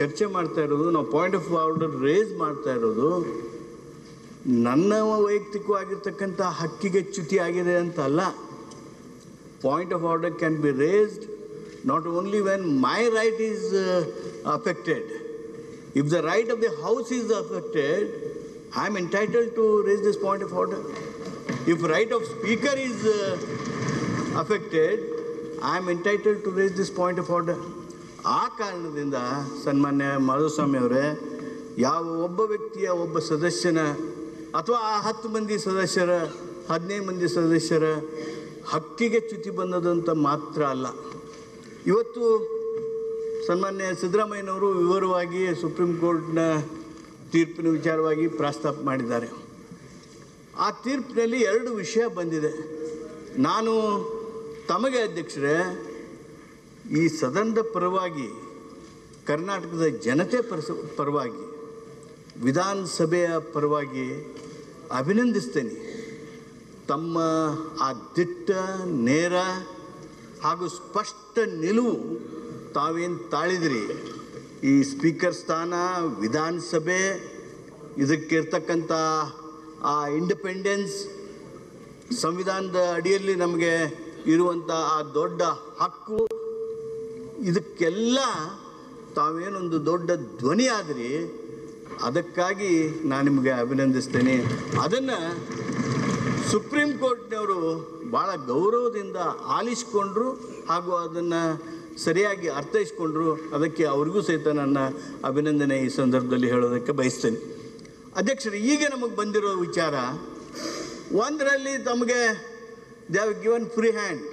ಚರ್ಚೆ ಮಾಡ್ತಾ ಇರೋದು ನಾವು ಪಾಯಿಂಟ್ ಆಫ್ ಆರ್ಡರ್ ರೇಸ್ ಮಾಡ್ತಾ ಇರೋದು ನನ್ನ ವೈಯಕ್ತಿಕವಾಗಿರ್ತಕ್ಕಂಥ ಹಕ್ಕಿಗೆ ಚ್ಯುತಿ ಆಗಿದೆ ಅಂತ ಅಲ್ಲ point of order can be raised not only when my right is affected if the right of the house is affected I am entitled to raise this point of order if right of speaker is affected I am entitled to raise this point of order ಆ ಕಾರಣದಿಂದ ಸನ್ಮಾನ್ಯ ಮಾಧುಸ್ವಾಮಿ ಅವರೇ ಯಾವ ಒಬ್ಬ ವ್ಯಕ್ತಿಯ ಒಬ್ಬ ಸದಸ್ಯನ ಅಥವಾ ಆ ಹತ್ತು ಮಂದಿ ಸದಸ್ಯರ ಹದಿನೈದು ಮಂದಿ ಸದಸ್ಯರ ಹಕ್ಕಿಗೆ ಚ್ಯುತಿ ಬಂದದಂತ ಮಾತ್ರ ಅಲ್ಲ ಇವತ್ತು ಸನ್ಮಾನ್ಯ ಸಿದ್ದರಾಮಯ್ಯನವರು ವಿವರವಾಗಿ ಸುಪ್ರೀಂ ಕೋರ್ಟ್ನ ತೀರ್ಪಿನ ವಿಚಾರವಾಗಿ ಪ್ರಸ್ತಾಪ ಮಾಡಿದ್ದಾರೆ ಆ ತೀರ್ಪಿನಲ್ಲಿ ಎರಡು ವಿಷಯ ಬಂದಿದೆ ನಾನು ತಮಗೆ ಅಧ್ಯಕ್ಷರೇ ಈ ಸದನದ ಪರವಾಗಿ ಕರ್ನಾಟಕದ ಜನತೆ ಪರಸ ಪರವಾಗಿ ವಿಧಾನಸಭೆಯ ಪರವಾಗಿ ಅಭಿನಂದಿಸ್ತೇನೆ ತಮ್ಮ ಆ ದಿಟ್ಟ ನೇರ ಹಾಗೂ ಸ್ಪಷ್ಟ ನಿಲುವು ತಾವೇನು ತಾಳಿದ್ರಿ ಈ ಸ್ಪೀಕರ್ ಸ್ಥಾನ ವಿಧಾನಸಭೆ ಇದಕ್ಕಿರ್ತಕ್ಕಂಥ ಆ ಇಂಡಿಪೆಂಡೆನ್ಸ್ ಸಂವಿಧಾನದ ಅಡಿಯಲ್ಲಿ ನಮಗೆ ಇರುವಂಥ ಆ ದೊಡ್ಡ ಹಕ್ಕು ಇದಕ್ಕೆಲ್ಲ ತಾವೇನೊಂದು ದೊಡ್ಡ ಧ್ವನಿ ಆದ್ರಿ ಅದಕ್ಕಾಗಿ ನಾನು ನಿಮಗೆ ಅಭಿನಂದಿಸ್ತೇನೆ ಅದನ್ನು ಸುಪ್ರೀಂ ಕೋರ್ಟ್ನವರು ಭಾಳ ಗೌರವದಿಂದ ಆಲಿಸ್ಕೊಂಡ್ರು ಹಾಗೂ ಅದನ್ನು ಸರಿಯಾಗಿ ಅರ್ಥೈಸ್ಕೊಂಡ್ರು ಅದಕ್ಕೆ ಅವ್ರಿಗೂ ಸಹಿತ ನನ್ನ ಅಭಿನಂದನೆ ಈ ಸಂದರ್ಭದಲ್ಲಿ ಹೇಳೋದಕ್ಕೆ ಬಯಸ್ತೇನೆ ಅಧ್ಯಕ್ಷರು ಈಗ ನಮಗೆ ಬಂದಿರೋ ವಿಚಾರ ಒಂದರಲ್ಲಿ ತಮಗೆ they have given free hand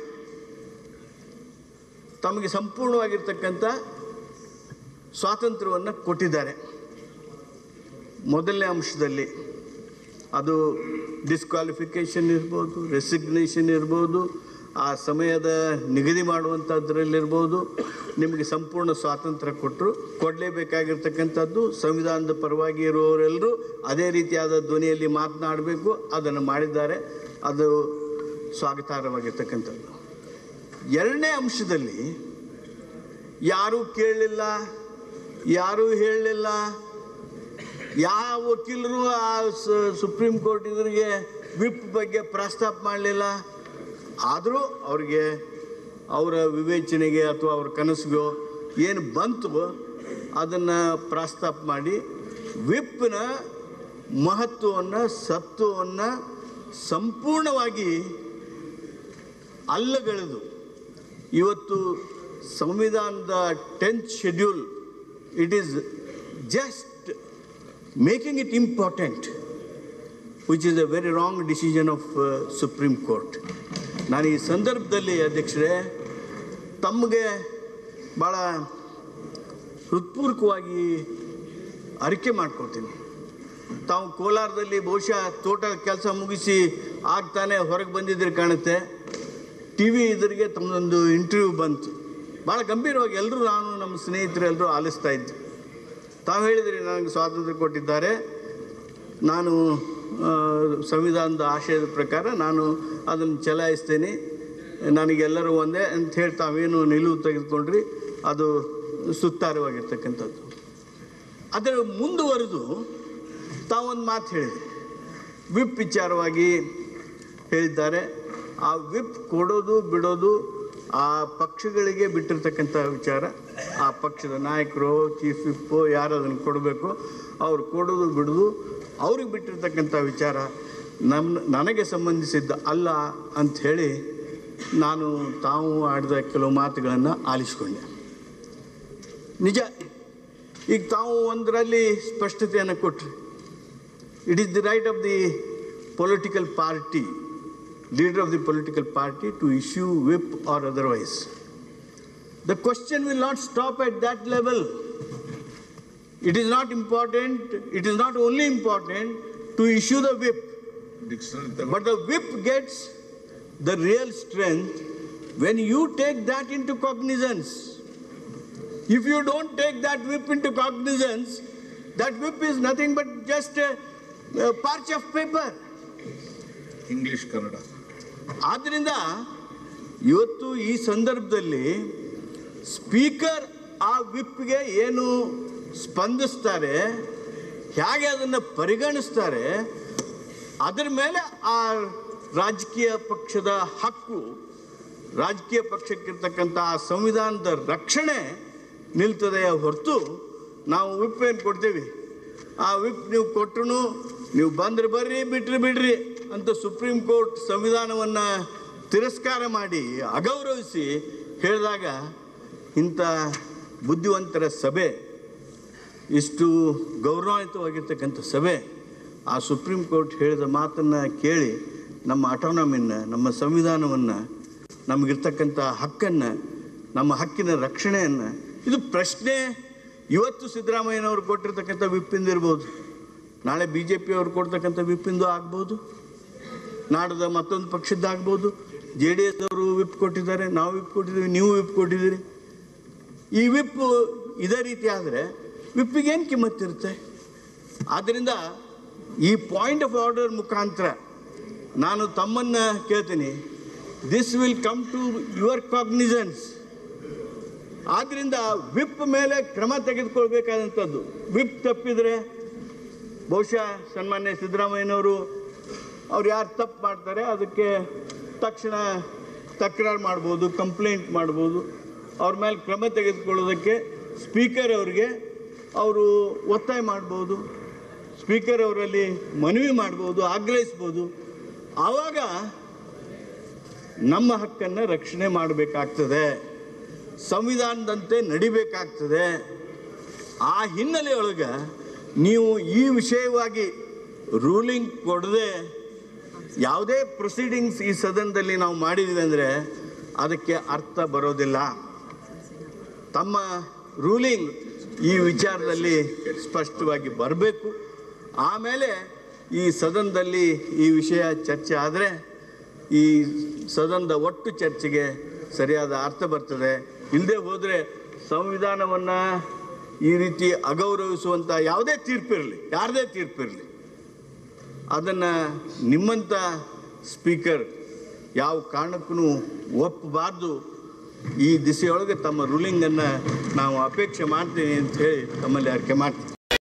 ತಮಗೆ ಸಂಪೂರ್ಣವಾಗಿರ್ತಕ್ಕಂಥ ಸ್ವಾತಂತ್ರ್ಯವನ್ನು ಕೊಟ್ಟಿದ್ದಾರೆ ಮೊದಲನೇ ಅಂಶದಲ್ಲಿ ಅದು ಡಿಸ್ಕ್ವಾಲಿಫಿಕೇಷನ್ ಇರ್ಬೋದು ರೆಸಿಗ್ನೇಷನ್ ಇರ್ಬೋದು ಆ ಸಮಯದ ನಿಗದಿ ಮಾಡುವಂಥದ್ರಲ್ಲಿರ್ಬೋದು ನಿಮಗೆ ಸಂಪೂರ್ಣ ಸ್ವಾತಂತ್ರ್ಯ ಕೊಟ್ಟರು ಕೊಡಲೇಬೇಕಾಗಿರ್ತಕ್ಕಂಥದ್ದು ಸಂವಿಧಾನದ ಪರವಾಗಿ ಇರುವವರೆಲ್ಲರೂ ಅದೇ ರೀತಿಯಾದ ಧ್ವನಿಯಲ್ಲಿ ಮಾತನಾಡಬೇಕು ಅದನ್ನು ಮಾಡಿದ್ದಾರೆ ಅದು ಸ್ವಾಗತಾರ್ಹವಾಗಿರ್ತಕ್ಕಂಥದ್ದು ಎರಡನೇ ಅಂಶದಲ್ಲಿ ಯಾರೂ ಕೇಳಲಿಲ್ಲ ಯಾರೂ ಹೇಳಲಿಲ್ಲ ಯಾವ ವಕೀಲರು ಆ ಸ- ಸುಪ್ರೀಂ ಕೋರ್ಟ್ ಇದರಿಗೆ ವಿಪ್ ಬಗ್ಗೆ ಪ್ರಸ್ತಾಪ ಮಾಡಲಿಲ್ಲ ಆದರೂ ಅವ್ರಿಗೆ ಅವರ ವಿವೇಚನೆಗೆ ಅಥವಾ ಅವ್ರ ಕನಸಿಗೋ ಏನು ಬಂತು ಅದನ್ನು ಪ್ರಸ್ತಾಪ ಮಾಡಿ ವಿಪ್ನ ಮಹತ್ವವನ್ನು ಸತ್ವವನ್ನು ಸಂಪೂರ್ಣವಾಗಿ ಅಲ್ಲಗಳೆದು ಇವತ್ತು ಸಂವಿಧಾನದ tenth schedule it is just making it important which is a very wrong decision of Supreme Court ನಾನು ಈ ಸಂದರ್ಭದಲ್ಲಿ ಅಧ್ಯಕ್ಷರೇ ತಮಗೆ ಭಾಳ ಹೃತ್ಪೂರ್ವಕವಾಗಿ ಅರಿಕೆ ಮಾಡ್ಕೊಳ್ತೀನಿ ತಾವು ಕೋಲಾರದಲ್ಲಿ ಬಹುಶಃ ತೋಟ ಕೆಲಸ ಮುಗಿಸಿ ಆಗ್ತಾನೆ ಹೊರಗೆ ಬಂದಿದ್ರೆ ಕಾಣುತ್ತೆ ಟಿ ವಿ ಇದ್ರಿಗೆ ತಮ್ಮದೊಂದು ಇಂಟರ್ವ್ಯೂ ಬಂತು ಭಾಳ ಗಂಭೀರವಾಗಿ ಎಲ್ಲರೂ ನಾನು ನಮ್ಮ ಸ್ನೇಹಿತರು ಎಲ್ಲರೂ ಆಲಿಸ್ತಾ ಇದ್ವಿ ತಾವು ಹೇಳಿದ್ರಿ ನನಗೆ ಸ್ವಾತಂತ್ರ್ಯ ಕೊಟ್ಟಿದ್ದಾರೆ ನಾನು ಆ, ಸಂವಿಧಾನದ ಆಶಯದ ಪ್ರಕಾರ ನಾನು ಅದನ್ನು ಚಲಾಯಿಸ್ತೇನೆ ನನಗೆಲ್ಲರೂ ಒಂದೇ ಅಂತ ಹೇಳಿ ತಾವೇನು ನಿಲುವು ತೆಗೆದುಕೊಂಡ್ರಿ ಅದು ಸುತ್ತಾರವಾಗಿರ್ತಕ್ಕಂಥದ್ದು ಅದರ ಮುಂದುವರೆದು ತಾವೊಂದು ಮಾತು ಹೇಳಿದೆ ವಿಪ್ ವಿಚಾರವಾಗಿ ಹೇಳಿದ್ದಾರೆ ಆ ವಿಪ್ ಕೊಡೋದು ಬಿಡೋದು ಆ ಪಕ್ಷಗಳಿಗೆ ಬಿಟ್ಟಿರ್ತಕ್ಕಂಥ ವಿಚಾರ ಆ ಪಕ್ಷದ ನಾಯಕರು ಚೀಫ್ ವಿಪ್ಪು ಯಾರು ಅದನ್ನು ಕೊಡಬೇಕು ಅವ್ರು ಕೊಡೋದು ಬಿಡೋದು ಅವ್ರಿಗೆ ಬಿಟ್ಟಿರ್ತಕ್ಕಂಥ ವಿಚಾರ ನಮ್ಮ ನನಗೆ ಸಂಬಂಧಿಸಿದ್ದ ಅಲ್ಲ ಅಂಥೇಳಿ ನಾನು ತಾವು ಆಡಿದ ಕೆಲವು ಮಾತುಗಳನ್ನು ಆಲಿಸ್ಕೊಂಡೆ ನಿಜ ಈಗ ತಾವು ಒಂದರಲ್ಲಿ ಸ್ಪಷ್ಟತೆಯನ್ನು ಕೊಟ್ರಿ it is the right of the political party leader of the political party to issue whip or otherwise the question will not stop at that level. It is not important, it is not only important to issue the whip, dictionary but the whip gets the real strength when you take that into cognizance. If you don't take that whip into cognizance, that whip is nothing but just a, a parch of paper. English Kannada ಆದ್ದರಿಂದ ಇವತ್ತು ಈ ಸಂದರ್ಭದಲ್ಲಿ speaker ಆ ವಿಪ್ಗೆ ಏನು ಸ್ಪಂದಿಸ್ತಾರೆ ಹೇಗೆ ಅದನ್ನು ಪರಿಗಣಿಸ್ತಾರೆ ಅದರ ಮೇಲೆ ಆ ರಾಜಕೀಯ ಪಕ್ಷದ ಹಕ್ಕು ರಾಜಕೀಯ ಪಕ್ಷಕ್ಕಿರ್ತಕ್ಕಂಥ ಆ ಸಂವಿಧಾನದ ರಕ್ಷಣೆ ನಿಲ್ತದೆ ಹೊರತು ನಾವು ವಿಪ್ ಏನು ಕೊಡ್ತೀವಿ ಆ ವಿಪ್ ನೀವು ಕೊಟ್ಟರು ನೀವು ಬಂದ್ರೆ ಬರ್ರಿ ಬಿಟ್ರಿ ಬಿಡ್ರಿ ಅಂತ ಸುಪ್ರೀಂ ಕೋರ್ಟ್ ಸಂವಿಧಾನವನ್ನು ತಿರಸ್ಕಾರ ಮಾಡಿ ಅಗೌರವಿಸಿ ಹೇಳಿದಾಗ ಇಂಥ ಬುದ್ಧಿವಂತರ ಸಭೆ ಇಷ್ಟು ಗೌರವಾನ್ವಿತವಾಗಿರ್ತಕ್ಕಂಥ ಸಭೆ ಆ ಸುಪ್ರೀಂ ಕೋರ್ಟ್ ಹೇಳಿದ ಮಾತನ್ನು ಕೇಳಿ ನಮ್ಮ ಅಟಾನಮಿನ ನಮ್ಮ ಸಂವಿಧಾನವನ್ನು ನಮಗಿರ್ತಕ್ಕಂಥ ಹಕ್ಕನ್ನು ನಮ್ಮ ಹಕ್ಕಿನ ರಕ್ಷಣೆಯನ್ನು ಇದು ಪ್ರಶ್ನೆ ಇವತ್ತು ಸಿದ್ದರಾಮಯ್ಯನವರು ಕೊಟ್ಟಿರ್ತಕ್ಕಂಥ ವಿಪ್ಪಿಂದ ಇರ್ಬೋದು ನಾಳೆ ಬಿ ಜೆ ಪಿಯವರು ಕೊಡ್ತಕ್ಕಂಥ ವಿಪ್ಪಿಂದು ಆಗ್ಬೋದು ನಾಡದ ಮತ್ತೊಂದು ಪಕ್ಷದ್ದಾಗ್ಬೋದು ಜೆ ಡಿ ಎಸ್ ಅವರು ವಿಪ್ ಕೊಟ್ಟಿದ್ದಾರೆ ನಾವು ವಿಪ್ ಕೊಟ್ಟಿದ್ದೀವಿ ನೀವು ವಿಪ್ ಕೊಟ್ಟಿದ್ದೀರಿ ಈ ವಿಪ್ ಇದೇ ರೀತಿ ಆದರೆ ವಿಪ್ಪಿಗೆ ಏನು ಕಿಮ್ಮತ್ತಿರುತ್ತೆ ಆದ್ದರಿಂದ ಈ ಪಾಯಿಂಟ್ ಆಫ್ ಆರ್ಡರ್ ಮುಖಾಂತರ ನಾನು ತಮ್ಮನ್ನು ಕೇಳ್ತೀನಿ this will come to your cognisance ಆದ್ದರಿಂದ ವಿಪ್ ಮೇಲೆ ಕ್ರಮ ತೆಗೆದುಕೊಳ್ಬೇಕಾದಂಥದ್ದು ವಿಪ್ ತಪ್ಪಿದರೆ ಬಹುಶಃ ಸನ್ಮಾನ್ಯ ಸಿದ್ದರಾಮಯ್ಯನವರು ಅವ್ರು ಯಾರು ತಪ್ಪು ಮಾಡ್ತಾರೆ ಅದಕ್ಕೆ ತಕ್ಷಣ ತಕರಾರು ಮಾಡ್ಬೋದು ಕಂಪ್ಲೇಂಟ್ ಮಾಡ್ಬೋದು ಅವ್ರ ಮೇಲೆ ಕ್ರಮ ತೆಗೆದುಕೊಳ್ಳೋದಕ್ಕೆ ಸ್ಪೀಕರ್ ಅವರಿಗೆ ಅವರು ಒತ್ತಾಯ ಮಾಡ್ಬೋದು ಸ್ಪೀಕರ್ ಅವರಲ್ಲಿ ಮನವಿ ಮಾಡ್ಬೋದು ಆಗ್ರಹಿಸ್ಬೋದು ಆವಾಗ ನಮ್ಮ ಹಕ್ಕನ್ನು ರಕ್ಷಣೆ ಮಾಡಬೇಕಾಗ್ತದೆ ಸಂವಿಧಾನದಂತೆ ನಡಿಬೇಕಾಗ್ತದೆ ಆ ಹಿನ್ನೆಲೆಯೊಳಗೆ ನೀವು ಈ ವಿಷಯವಾಗಿ ರೂಲಿಂಗ್ ಕೊಡದೆ ಯಾವುದೇ ಪ್ರೊಸೀಡಿಂಗ್ಸ್ ಈ ಸದನದಲ್ಲಿ ನಾವು ಮಾಡಿದ್ವಿ ಅಂದರೆ ಅದಕ್ಕೆ ಅರ್ಥ ಬರೋದಿಲ್ಲ ತಮ್ಮ ರೂಲಿಂಗ್ ಈ ವಿಚಾರದಲ್ಲಿ ಸ್ಪಷ್ಟವಾಗಿ ಬರಬೇಕು ಆಮೇಲೆ ಈ ಸದನದಲ್ಲಿ ಈ ವಿಷಯ ಚರ್ಚೆ ಆದರೆ ಈ ಸದನದ ಒಟ್ಟು ಚರ್ಚೆಗೆ ಸರಿಯಾದ ಅರ್ಥ ಬರ್ತದೆ ಇಲ್ಲದೆ ಹೋದರೆ ಸಂವಿಧಾನವನ್ನು ಈ ರೀತಿ ಅಗೌರವಿಸುವಂಥ ಯಾವುದೇ ತೀರ್ಪಿರಲಿ ಯಾರದೇ ತೀರ್ಪಿರಲಿ ಅದನ್ನು ನಿಮ್ಮಂಥ ಸ್ಪೀಕರ್ ಯಾವ ಕಾರಣಕ್ಕೂ ಒಪ್ಪಬಾರ್ದು ಈ ದಿಸೆಯೊಳಗೆ ತಮ್ಮ ರೂಲಿಂಗನ್ನು ನಾವು ಅಪೇಕ್ಷೆ ಮಾಡ್ತೀನಿ ಅಂತ ಹೇಳಿ ತಮ್ಮಲ್ಲಿ ಅರಿಕೆ ಮಾಡ್ತೀನಿ